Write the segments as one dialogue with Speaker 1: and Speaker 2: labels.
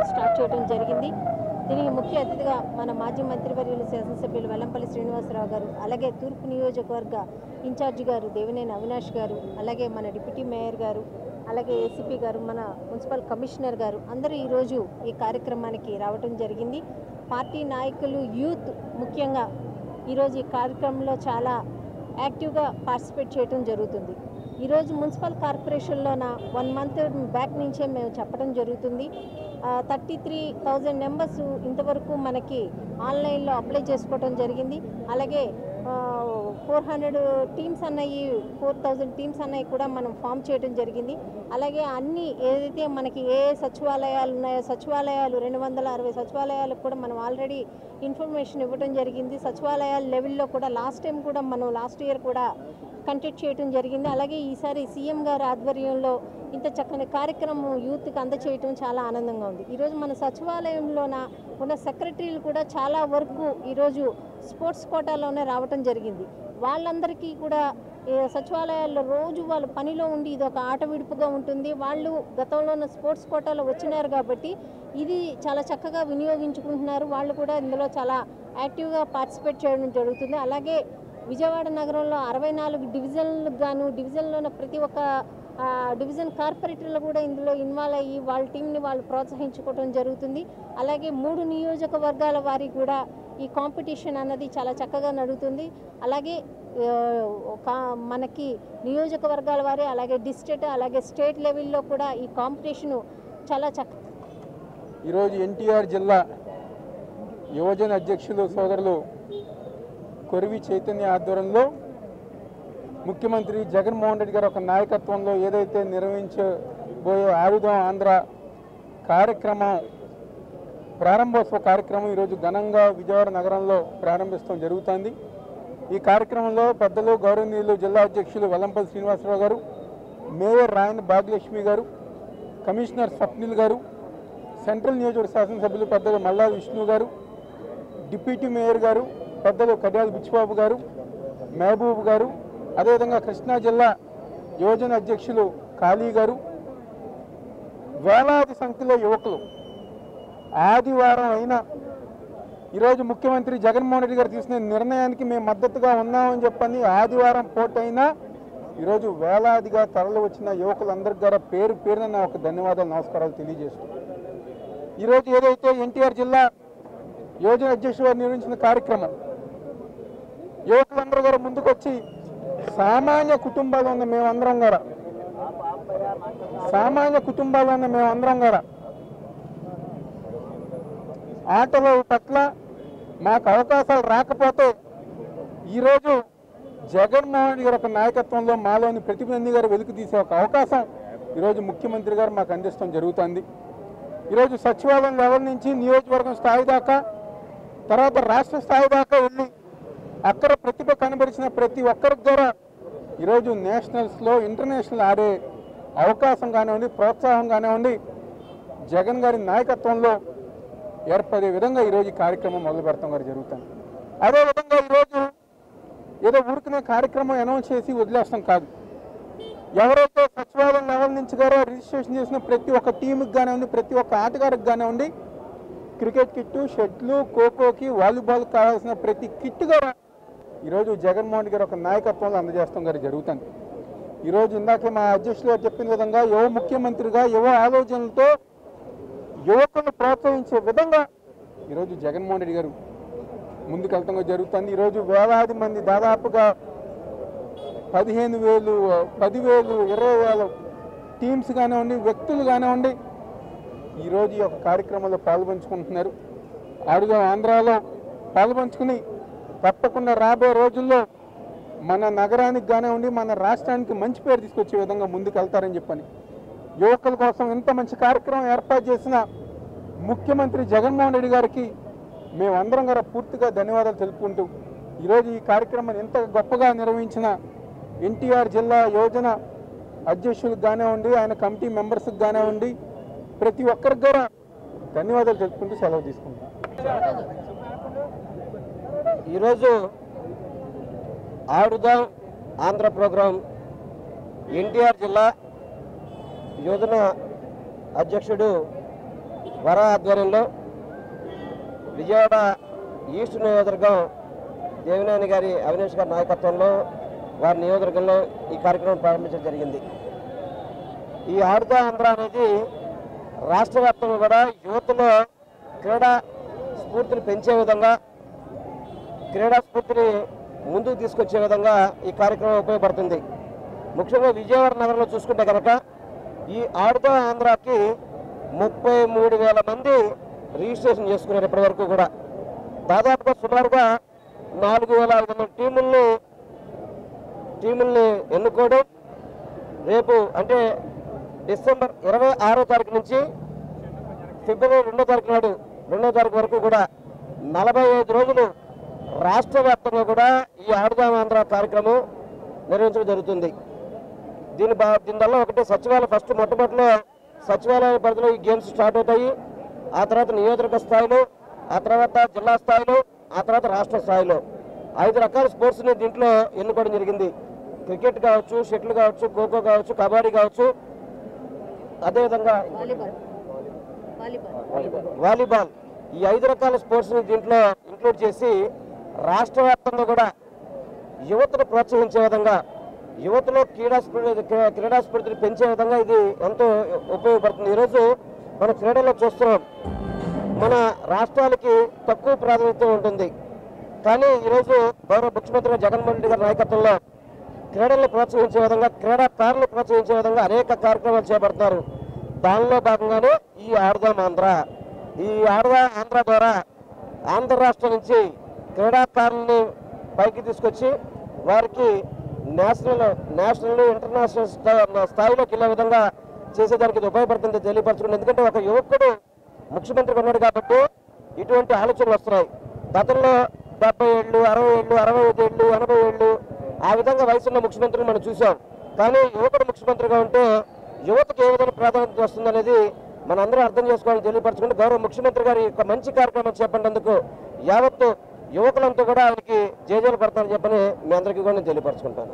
Speaker 1: start చేయడం జరిగింది దీనికి ముఖ్య అతిథిగా మన మాజీ మంత్రివర్యులు శాసనసభ్యులు వెల్లంపల్లి శ్రీనివాసరావు గారు అలాగే తూర్పు నియోజకవర్గ ఇన్ఛార్జి గారు దేవినేని అవినాష్ గారు అలాగే మన డిప్యూటీ మేయర్ గారు అలాగే ఏసీపీ గారు మన మున్సిపల్ కమిషనర్ గారు అందరూ ఈరోజు ఈ కార్యక్రమానికి రావటం జరిగింది పార్టీ నాయకులు యూత్ ముఖ్యంగా ఈరోజు ఈ కార్యక్రమంలో చాలా యాక్టివ్గా పార్టిసిపేట్ చేయడం జరుగుతుంది ఈరోజు మున్సిపల్ కార్పొరేషన్లోన వన్ మంత్ బ్యాక్ నుంచే మేము చెప్పడం జరుగుతుంది థర్టీ త్రీ థౌజండ్ నెంబర్స్ ఇంతవరకు మనకి ఆన్లైన్లో అప్లై చేసుకోవడం జరిగింది అలాగే ఫోర్ హండ్రెడ్ టీమ్స్ అన్నవి ఫోర్ థౌజండ్ టీమ్స్ అన్నవి కూడా మనం ఫామ్ చేయడం జరిగింది అలాగే అన్ని ఏదైతే మనకి ఏ ఏ సచివాలయాలు ఉన్నాయో సచివాలయాలు రెండు వందల అరవై సచివాలయాలకు కూడా మనం ఆల్రెడీ ఇన్ఫర్మేషన్ ఇవ్వడం జరిగింది సచివాలయాల లెవెల్లో కూడా లాస్ట్ టైం కూడా మనం లాస్ట్ ఇయర్ కూడా కంటెక్ట్ చేయడం జరిగింది అలాగే ఈసారి సీఎం గారి ఆధ్వర్యంలో ఇంత చక్కని కార్యక్రమం యూత్కి అందచేయటం చాలా ఆనందంగా ఉంది ఈరోజు మన సచివాలయంలోన ఉన్న సెక్రటరీలు కూడా చాలా వరకు ఈరోజు స్పోర్ట్స్ కోటాలోనే రావటం జరిగింది వాళ్ళందరికీ కూడా ఏ సచివాలయాల్లో రోజు వాళ్ళ పనిలో ఉండి ఇది ఒక ఆట విడుపుగా ఉంటుంది వాళ్ళు గతంలో ఉన్న స్పోర్ట్స్ కోటాలో వచ్చినారు కాబట్టి ఇది చాలా చక్కగా వినియోగించుకుంటున్నారు వాళ్ళు కూడా ఇందులో చాలా యాక్టివ్గా పార్టిసిపేట్ చేయడం జరుగుతుంది అలాగే విజయవాడ నగరంలో అరవై నాలుగు డివిజన్లకు గాను డివిజన్లో ఉన్న ప్రతి ఒక్క ఆ, డివిజన్ కార్పొరేటర్లు కూడా ఇందులో ఇన్వాల్వ్ అయ్యి వాళ్ళ టీంని వాళ్ళు ప్రోత్సహించుకోవడం జరుగుతుంది అలాగే మూడు నియోజకవర్గాల వారికి కూడా ఈ కాంపిటీషన్ అన్నది చాలా చక్కగా నడుస్తుంది అలాగే ఆ, ఒక మనకి నియోజకవర్గాల వారి అలాగే డిస్ట్రిక్ట్ అలాగే స్టేట్ లెవెల్లో కూడా ఈ కాంపిటీషను చాలా చక్క
Speaker 2: ఈరోజు ఎన్టీఆర్ జిల్లా యువజన అధ్యక్షులు సోదరులు కొరివి చైతన్య ఆధ్వర్యంలో ముఖ్యమంత్రి జగన్మోహన్ రెడ్డి గారి ఒక నాయకత్వంలో ఏదైతే నిర్వహించబోయే ఆయుధం ఆంధ్ర కార్యక్రమం ప్రారంభోత్సవ కార్యక్రమం ఈరోజు ఘనంగా విజయవాడ నగరంలో ప్రారంభించడం జరుగుతుంది ఈ కార్యక్రమంలో పెద్దలు గౌరవనీయులు జిల్లా అధ్యక్షులు వెల్లంపల్లి శ్రీనివాసరావు గారు మేయర్ రాయన్ భాగ్యలక్ష్మి గారు కమిషనర్ స్వప్నిల్ గారు సెంట్రల్ నియోజకవర్గ శాసనసభ్యులు పెద్దలు మల్లా విష్ణు గారు డిప్యూటీ మేయర్ గారు పెద్దలు కడియాల బుచ్చిబాబు గారు మహబూబ్ గారు అదేవిధంగా కృష్ణా జిల్లా యువజన అధ్యక్షులు కాళీ గారు వేలాది సంఖ్యలో యువకులు ఆదివారం అయినా ఈరోజు ముఖ్యమంత్రి జగన్మోహన్ రెడ్డి గారు తీసుకునే నిర్ణయానికి మేము మద్దతుగా ఉన్నామని చెప్పని ఆదివారం పూటైనా ఈరోజు వేలాదిగా తరలి వచ్చిన యువకులందరికీ కూడా పేరు పేరున నా ఒక ధన్యవాదాలు నమస్కారాలు తెలియజేస్తున్నాను ఈరోజు ఏదైతే ఎన్టీఆర్ జిల్లా యోజన అధ్యక్షుడు వారు నిర్వహించిన కార్యక్రమం యువకులందరూ కూడా ముందుకొచ్చి సామాన్య కుటుంబాలు ఉన్న మేమందరం కూడా సామాన్య కుటుంబాలు ఉన్న మేమందరం కూడా ఆటల పట్ల మాకు అవకాశాలు రాకపోతే ఈరోజు జగన్మోహన్ రెడ్డి గారి ఒక నాయకత్వంలో మాలోని ప్రతినిధి గారు వెలుగు తీసే ఒక అవకాశం ఈరోజు ముఖ్యమంత్రి గారు మాకు అందిస్తాం జరుగుతుంది ఈరోజు సచివాలయం లెవెల్ నుంచి నియోజకవర్గం స్థాయి దాకా తర్వాత రాష్ట్ర స్థాయి దాకా వెళ్ళి అక్కడ ప్రతిభ కనబరిచిన ప్రతి ఒక్కరికి ద్వారా ఈరోజు నేషనల్స్లో ఇంటర్నేషనల్ ఆడే అవకాశం కానివ్వండి ప్రోత్సాహం కానివ్వండి జగన్ గారి నాయకత్వంలో ఏర్పడే విధంగా ఈరోజు ఈ కార్యక్రమం మొదలు పెడతాం గారు జరుగుతుంది అదేవిధంగా ఈరోజు ఏదో ఊరికనే కార్యక్రమం అనౌన్స్ చేసి వదిలేస్తాం కాదు ఎవరైతే సచివాలయం లెవెల్ నుంచి గారో రిజిస్ట్రేషన్ చేసిన ప్రతి ఒక్క టీంకి కానివ్వండి ప్రతి ఒక్క ఆటగారికి కానివ్వండి క్రికెట్ కిట్టు షెట్లు ఖోఖోకి వాలీబాల్ కావాల్సిన ప్రతి కిట్ కూడా ఈరోజు జగన్మోహన్ రెడ్డి గారు ఒక నాయకత్వంలో అందజేస్తాం గారు జరుగుతుంది ఈరోజు ఇందాకే మా అధ్యక్షులు గారు చెప్పిన విధంగా యువ ముఖ్యమంత్రిగా యువ ఆలోచనలతో యువకులను ప్రోత్సహించే విధంగా ఈరోజు జగన్మోహన్ రెడ్డి గారు ముందుకెళ్తాం జరుగుతుంది ఈరోజు వేలాది మంది దాదాపుగా పదిహేను వేలు పదివేలు ఇరవై వేల టీమ్స్ కానివ్వండి వ్యక్తులు కానివ్వండి ఈరోజు ఈ యొక్క కార్యక్రమంలో పాల్పంచుకుంటున్నారు అడుగు ఆంధ్రాలో పాల్పంచుకుని తప్పకుండా రాబోయే రోజుల్లో మన నగరానికి కానివ్వండి మన రాష్ట్రానికి మంచి పేరు తీసుకొచ్చే విధంగా ముందుకు వెళ్తారని చెప్పని యువకుల కోసం ఇంత మంచి కార్యక్రమం ఏర్పాటు చేసిన ముఖ్యమంత్రి జగన్మోహన్ రెడ్డి గారికి మేమందరం గారు పూర్తిగా ధన్యవాదాలు తెలుపుకుంటూ ఈరోజు ఈ కార్యక్రమాన్ని ఎంత గొప్పగా నిర్వహించిన ఎన్టీఆర్ జిల్లా యోజన అధ్యక్షులకు కానివ్వండి ఆయన కమిటీ మెంబర్స్కి కానివ్వండి ప్రతి ఒక్కరికి కూడా ధన్యవాదాలు తెలుపుకుంటూ సెలవు తీసుకుంటాం
Speaker 3: ఈరోజు ఆడుదాం ఆంధ్ర ప్రోగ్రాం ఎన్టీఆర్ జిల్లా యోజన అధ్యక్షుడు వర ఆధ్వర్యంలో విజయవాడ ఈస్ట్ నియోజకవర్గం దేవినేని గారి అవినేష్ గారి నాయకత్వంలో వారి నియోజకవర్గంలో ఈ కార్యక్రమం ప్రారంభించడం జరిగింది ఈ ఆడుతా ఆంధ్ర అనేది రాష్ట్ర వ్యాప్తంగా కూడా యువతలో క్రీడా స్ఫూర్తిని పెంచే విధంగా క్రీడా స్ఫూర్తిని ముందుకు తీసుకొచ్చే విధంగా ఈ కార్యక్రమం ఉపయోగపడుతుంది ముఖ్యంగా విజయవాడ నగరంలో చూసుకుంటే కనుక ఈ ఆడుతా ఆంధ్రాకి ముప్పై మూడు వేల మంది రిజిస్ట్రేషన్ చేసుకున్నారు ఇప్పటి వరకు కూడా దాదాపుగా సుమారుగా నాలుగు వేల ఐదు వందల టీముల్ని టీముల్ని ఎన్నుకోవడం రేపు అంటే డిసెంబర్ ఇరవై ఆరో తారీఖు నుంచి ఫిబ్రవరి రెండో తారీఖు నాడు రెండో తారీఖు వరకు కూడా నలభై ఐదు రోజులు రాష్ట్ర వ్యాప్తంగా కూడా ఈ ఆడుదాం ఆంధ్ర కార్యక్రమం నిర్వహించడం జరుగుతుంది దీని బా దీనివల్ల ఒకటి సచివాలయం ఫస్ట్ మొట్టమొదటిలో సచివాలయ పరిధిలో ఈ గేమ్స్ స్టార్ట్ అవుతాయి ఆ తర్వాత నియోజకవర్గ స్థాయిలో ఆ తర్వాత జిల్లా స్థాయిలో ఆ తర్వాత రాష్ట్ర స్థాయిలో ఐదు రకాల స్పోర్ట్స్ని దీంట్లో ఎన్నుకోవడం జరిగింది క్రికెట్ కావచ్చు షటిల్ కావచ్చు ఖోఖో కావచ్చు కబడ్డీ కావచ్చు అదేవిధంగా
Speaker 1: వాలీబాల్ వాలీబాల్
Speaker 3: వాలీబాల్ ఈ ఐదు రకాల స్పోర్ట్స్ని దీంట్లో ఇంక్లూడ్ చేసి రాష్ట్ర వ్యాప్తంగా కూడా యువతను ప్రోత్సహించే విధంగా యువతలో క్రీడా స్ఫూర్తి క్రీ- క్రీడా స్ఫూర్తిని పెంచే విధంగా ఇది ఎంతో ఉపయోగపడుతుంది ఈరోజు మన క్రీడల్లో చూస్తున్నాం మన రాష్ట్రాలకి తక్కువ ప్రాధాన్యత ఉంటుంది కానీ ఈరోజు గౌరవ ముఖ్యమంత్రి జగన్మోహన్ రెడ్డి గారి నాయకత్వంలో క్రీడలను ప్రోత్సహించే విధంగా క్రీడాకారులను ప్రోత్సహించే విధంగా అనేక కార్యక్రమాలు చేపడతారు దానిలో భాగంగానే ఈ ఆడదాం ఆంధ్ర ఈ ఆడదా ఆంధ్ర ద్వారా ఆంధ్ర రాష్ట్రం నుంచి క్రీడాకారుల్ని పైకి తీసుకొచ్చి వారికి నేషనల్ నేషనల్ ఇంటర్నేషనల్ స్థా- స్థాయిలోకి వెళ్ళే విధంగా చేసేదానికి ఇది ఉపయోగపడుతుంది తెలియపరచుకుంది ఎందుకంటే ఒక యువకుడు ముఖ్యమంత్రిగా ఉన్నాడు కాబట్టి ఇటువంటి ఆలోచనలు వస్తున్నాయి గతంలో డెబ్బై ఏళ్ళు అరవై ఏళ్ళు అరవై ఐదు ఏళ్ళు ఎనభై ఏళ్ళు ఆ విధంగా వయసున్న ముఖ్యమంత్రిని మనం చూసాం కానీ యువకుడు ముఖ్యమంత్రిగా ఉంటే యువతకు ఏ విధంగా ప్రాధాన్యత వస్తుందనేది మన అందరూ అర్థం చేసుకోవాలని తెలియపరచుకుంటే గౌరవ ముఖ్యమంత్రి గారి యొక్క మంచి కార్యక్రమం చేపట్టినందుకు యావత్తు యువకులంతా కూడా ఆయనకి జేజేలు పడతారని చెప్పని మీ అందరికీ కూడా నేను తెలియపరచుకుంటాను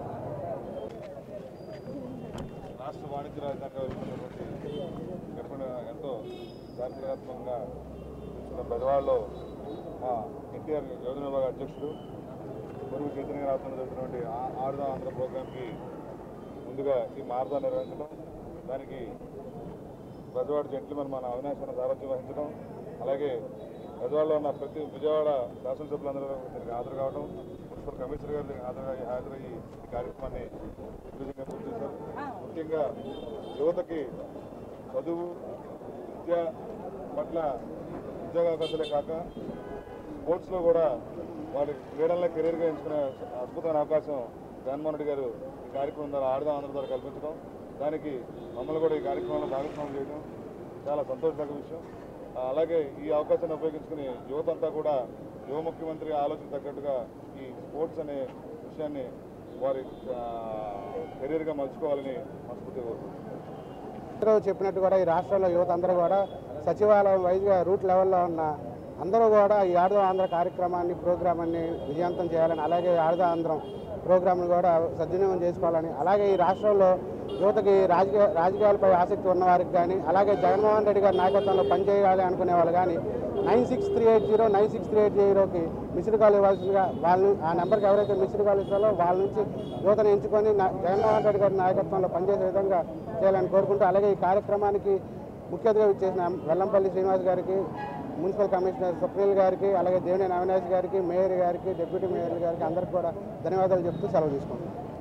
Speaker 4: రాష్ట్ర వాణిజ్య రాజధానిగా వెళ్తున్నటువంటి గర్భిణ ఎంతో చారిత్రాత్మకంగా చూస్తున్న బెజవాడలో మా ఎన్టీఆర్ యోజన విభాగ అధ్యక్షుడు పొరుగు చైతన్య రాష్ట్రంలో జరుగుతున్నటువంటి ఆ- ఆరుదా ఆంధ్ర ప్రోగ్రాంకి ముందుగా ఈ మారదా నిర్వహించడం దానికి బెజవాడ జెంట్లమన్ మన అవినాష్ అన్న సారథ్యం వహించడం అలాగే బెజవాడలో ఉన్న ప్రతి విజయవాడ శాసనసభ్యులందరూ దీనికి హాజరు కావడం మున్సిపల్ కమిషనర్ గారు దీనికి హాజరు హాజరయ్యి ఈ కార్యక్రమాన్ని దిగ్విజయంగా పూర్తి చేశారు ముఖ్యంగా యువతకి చదువు విద్య పట్ల ఉద్యోగ అవకాశాలే కాక స్పోర్ట్స్లో కూడా వారి క్రీడల్లో కెరీర్గా ఎంచుకునే అద్భుతమైన అవకాశం జగన్మోహన్ రెడ్డి గారు ఈ కార్యక్రమం ద్వారా ఆడదాం ఆంధ్ర ద్వారా కల్పించడం దానికి మమ్మల్ని కూడా ఈ కార్యక్రమంలో భాగస్వామ్యం చేయడం చాలా సంతోషకర విషయం ఆ, అలాగే ఈ అవకాశాన్ని ఉపయోగించుకుని యువతంతా కూడా యువ ముఖ్యమంత్రి ఆలోచన తగ్గట్టుగా ఈ స్పోర్ట్స్ అనే విషయాన్ని వారి ఆ, కెరీర్గా మలుచుకోవాలని మనస్ఫూర్తిగా కోరుకుంటున్నాను
Speaker 5: అందరూ చెప్పినట్టు కూడా ఈ రాష్ట్రంలో యువత అందరూ కూడా సచివాలయం వైజ్గా రూట్ లెవెల్లో ఉన్న అందరూ కూడా ఈ ఆడదో ఆంధ్ర కార్యక్రమాన్ని ప్రోగ్రామాన్ని విజయవంతం చేయాలని అలాగే ఆడదో ఆంధ్రం ప్రోగ్రాంను కూడా సద్వినియోగం చేసుకోవాలని అలాగే ఈ రాష్ట్రంలో యువతకి రాజకీయ రాజకీయాలపై ఆసక్తి ఉన్న వారికి కానీ అలాగే జగన్మోహన్ రెడ్డి గారి నాయకత్వంలో పనిచేయాలి అనుకునే వాళ్ళు కానీ nine six three eight zero nine six three eight జీరోకి మిస్డ్ కాల్ ఇవ్వాల్సిందిగా వాళ్ళు ఆ నెంబర్కి ఎవరైతే మిస్డ్ కాల్ ఇస్తారో వాళ్ళ నుంచి యువతను ఎంచుకొని నా- జగన్మోహన్ రెడ్డి గారి నాయకత్వంలో పనిచేసే విధంగా చేయాలని కోరుకుంటూ అలాగే ఈ కార్యక్రమానికి ముఖ్య అతిథిగా ఇచ్చేసిన వెల్లంపల్లి శ్రీనివాస్ గారికి మున్సిపల్ కమిషనర్ సుప్రీల్ గారికి అలాగే దేవినేని అవినాష్ గారికి మేయర్ గారికి డిప్యూటీ మేయర్ గారికి అందరికీ కూడా ధన్యవాదాలు చెప్తూ సెలవు తీసుకుంటున్నాను